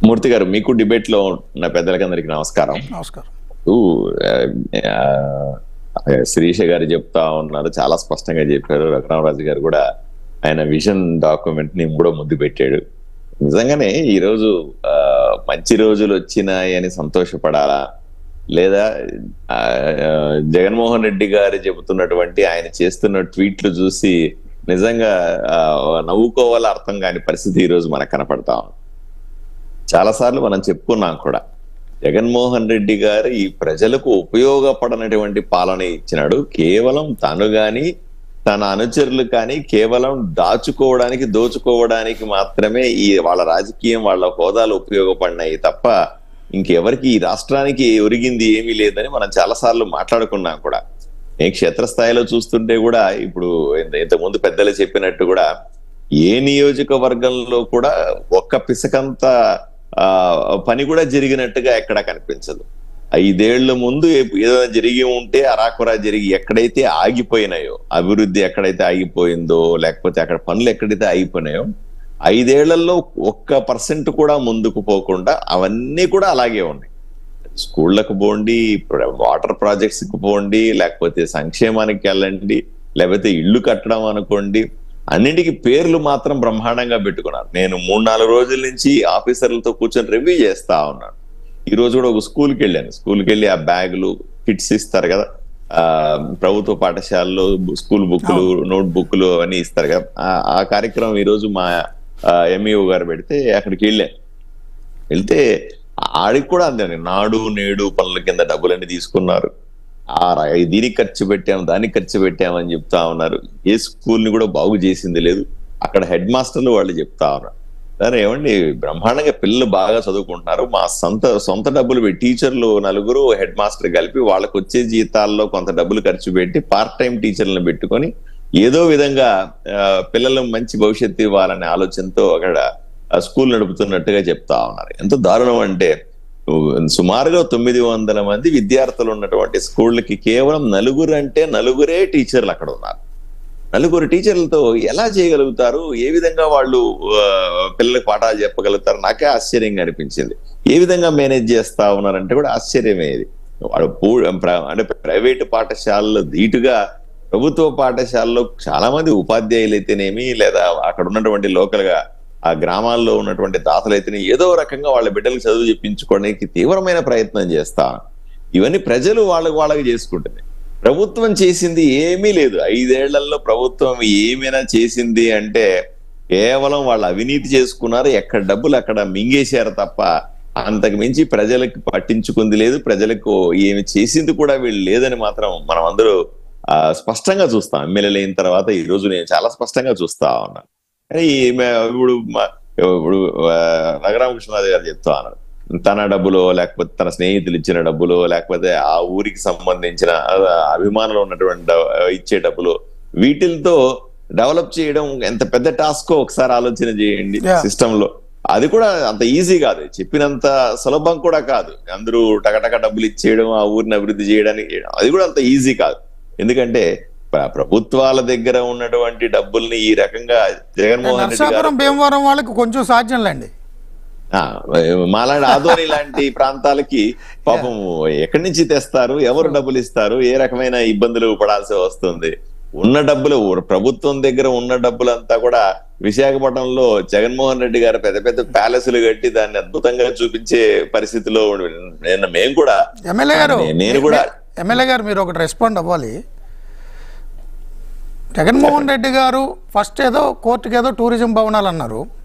మూర్తి గారు మీకు డిబేట్ లో ఉన్న పెద్దలకందరికి నమస్కారం నమస్కారం ఊ, ఆ, ఆ, శిరీష గారు చెప్తా ఉన్నారు చాలా స్పష్టంగా చెప్పారు రఘురామరాజు గారు కూడా ఆయన విజన్ డాక్యుమెంట్ ని కూడా ముద్దు పెట్టాడు నిజంగానే ఈ రోజు ఆ, మంచి రోజులు వచ్చినాయి అని సంతోషపడాలా లేదా ఆ, ఆ, జగన్మోహన్ రెడ్డి గారు చెబుతున్నటువంటి ఆయన చేస్తున్న ట్వీట్లు చూసి నిజంగా ఆ, నవ్వుకోవాలా అర్థం కాని పరిస్థితి ఈ రోజు మనకు కనపడతా ఉంది చాలా సార్లు మనం చెప్పుకున్నాం కూడా జగన్మోహన్ రెడ్డి గారు ఈ ప్రజలకు ఉపయోగపడనటువంటి పాలన ఇచ్చినాడు కేవలం తను గాని తన అనుచరులు కానీ కేవలం దాచుకోవడానికి దోచుకోవడానికి మాత్రమే ఈ వాళ్ళ రాజకీయం వాళ్ళ హోదాలు ఉపయోగపడినాయి తప్ప ఇంకెవరికి ఈ రాష్ట్రానికి ఒరిగింది ఏమీ లేదని మనం చాలా సార్లు మాట్లాడుకున్నాం కూడా నేను క్షేత్రస్థాయిలో చూస్తుంటే కూడా ఇప్పుడు ఇంత- ఇంతకుముందు పెద్దలు చెప్పినట్టు కూడా ఏ నియోజకవర్గంలో కూడా ఒక్క పిసకంత ఆ, పని కూడా జరిగినట్టుగా ఎక్కడా కనిపించదు ఐదేళ్ల ముందు ఏ- ఏదైనా జరిగి ఉంటే అరాకురా జరిగి ఎక్కడైతే ఆగిపోయినాయో అభివృద్ధి ఎక్కడైతే ఆగిపోయిందో లేకపోతే అక్కడ పనులు ఎక్కడైతే ఆగిపోయినాయో ఐదేళ్లలో ఒక్క పర్సెంట్ కూడా ముందుకు పోకుండా అవన్నీ కూడా అలాగే ఉన్నాయి స్కూళ్ళకు పోండి వాటర్ ప్రాజెక్ట్స్ కి పోండి లేకపోతే సంక్షేమానికి వెళ్ళండి లేకపోతే ఇల్లు కట్టడం అనుకోండి అన్నిటికీ పేర్లు మాత్రం బ్రహ్మాండంగా పెట్టుకున్నారు నేను మూడు నాలుగు రోజుల నుంచి ఆఫీసర్లతో కూర్చొని రివ్యూ చేస్తా ఉన్నాను ఈ రోజు కూడా ఒక స్కూల్కి వెళ్ళాను స్కూల్కి వెళ్ళి ఆ బ్యాగులు కిట్స్ ఇస్తారు కదా ఆ ప్రభుత్వ పాఠశాలలో స్కూల్ బుక్లు నోట్ బుక్లు అవన్నీ ఇస్తారు కదా ఆ- ఆ కార్యక్రమం ఈ రోజు మా ఎంఈఓ గారు పెడితే అక్కడికి వెళ్ళాను వెళ్తే ఆడికి కూడా అంతే నాడు నేడు పనుల కింద డబ్బులన్నీ తీసుకున్నారు ఆ రా- దీనికి ఖర్చు పెట్టాము దానికి ఖర్చు పెట్టామని చెప్తా ఉన్నారు ఏ స్కూల్ ని కూడా బాగు చేసింది లేదు అక్కడ హెడ్ మాస్టర్లు వాళ్ళు చెప్తా ఉన్నారు సరే ఏమండి బ్రహ్మాండంగా పిల్లలు బాగా చదువుకుంటున్నారు మా సొంత సొంత డబ్బులు పెట్టి టీచర్లు నలుగురు హెడ్ మాస్టర్ కలిపి వాళ్ళకు వచ్చే జీతాల్లో కొంత డబ్బులు ఖర్చు పెట్టి పార్ట్ టైం టీచర్లను పెట్టుకొని ఏదో విధంగా ఆ, పిల్లలు మంచి భవిష్యత్తు ఇవ్వాలనే ఆలోచనతో అక్కడ ఆ స్కూల్ నడుపుతున్నట్టుగా చెప్తా ఉన్నారు ఎంత దారుణం అంటే సుమారుగా తొమ్మిది వందల మంది విద్యార్థులు ఉన్నటువంటి స్కూళ్ళకి కేవలం నలుగురు అంటే నలుగురే టీచర్లు అక్కడ ఉన్నారు నలుగురు టీచర్లతో ఎలా చేయగలుగుతారు ఏ విధంగా వాళ్ళు ఆ, పిల్లలకు పాఠాలు చెప్పగలుగుతారు నాకే ఆశ్చర్యంగా అనిపించింది ఏ విధంగా మేనేజ్ చేస్తా ఉన్నారంటే కూడా ఆశ్చర్యమే ఇది వాడు పూ- ప్ర- అంటే ప్రైవేటు పాఠశాలలో ధీటుగా ప్రభుత్వ పాఠశాలలో చాలా మంది ఉపాధ్యాయులు అయితేనేమి లేదా అక్కడ ఉన్నటువంటి లోకల్ గా ఆ గ్రామాల్లో ఉన్నటువంటి దాతలైతేనే ఏదో రకంగా వాళ్ళ బిడ్డలకు చదువు చెప్పించుకోవడానికి తీవ్రమైన ప్రయత్నం చేస్తా ఇవన్నీ ప్రజలు వాళ్ళకి వాళ్ళకి చేసుకుంటుంది ప్రభుత్వం చేసింది ఏమీ లేదు ఐదేళ్లలో ప్రభుత్వం ఏమైనా చేసింది అంటే కేవలం వాళ్ళు అవినీతి చేసుకున్నారు ఎక్కడ డబ్బులు అక్కడ మింగేశారు తప్ప అంతకు మించి ప్రజలకు పట్టించుకుంది లేదు ప్రజలకు ఏమి చేసింది కూడా వీళ్ళు లేదని మాత్రం మనం అందరూ ఆ, స్పష్టంగా చూస్తాం ఎమ్మెల్యేలు అయిన తర్వాత ఈ రోజు నేను చాలా స్పష్టంగా చూస్తా ఉన్నాను కానీ ఈ మే- ఇప్పుడు మా- ఇప్పుడు ఆ, రఘురామకృష్ణరాజు గారు చెప్తా ఉన్నారు తన డబ్బులో లేకపోతే తన స్నేహితులు ఇచ్చిన డబ్బులో లేకపోతే ఆ ఊరికి సంబంధించిన ఆ, అభిమానులు ఉన్నటువంటి డ- ఇచ్చే డబ్బులు వీటితో డెవలప్ చేయడం ఎంత పెద్ద టాస్క్ ఒకసారి ఆలోచన చేయండి Yeah. సిస్టమ్ లో అది కూడా అంత ఈజీ కాదు చెప్పినంత సులభం కూడా కాదు అందరూ టకటక డబ్బులు ఇచ్చేయడం ఆ ఊరిని అభివృద్ధి చేయడానికి అది కూడా అంత ఈజీ కాదు ఎందుకంటే ప్ర- ప్రభుత్వాల దగ్గర ఉన్నటువంటి డబ్బుల్ని ఈ రకంగా జగన్మోహన్ రెడ్డి గారు నర్సాపురం భీమవరం వాళ్ళకి కొంచెం సాధ్యంలేండి ఆ, మాలాంటి ఆదోని లాంటి ప్రాంతాలకి పాపం ఎక్కడి నుంచి తెస్తారు ఎవరు డబ్బులు ఇస్తారు ఏ రకమైన ఇబ్బందులు పడాల్సి వస్తుంది ఉన్న డబ్బులు ప్రభుత్వం దగ్గర ఉన్న డబ్బులంతా కూడా విశాఖపట్నంలో జగన్మోహన్ రెడ్డి గారు పెద్ద పెద్ద ప్యాలెస్లు కట్టి దాన్ని అద్భుతంగా చూపించే పరిస్థితిలో ఉండి- నేను మేము కూడా ఎమ్మెల్యే గారు నే- నేను కూడా ఎమ్మెల్యే గారు మీరు ఒకటి రెస్పాండ్ అవ్వాలి జగన్మోహన్ రెడ్డి గారు ఫస్ట్ ఏదో కోర్టుకి ఏదో టూరిజం భవనాలు అన్నారు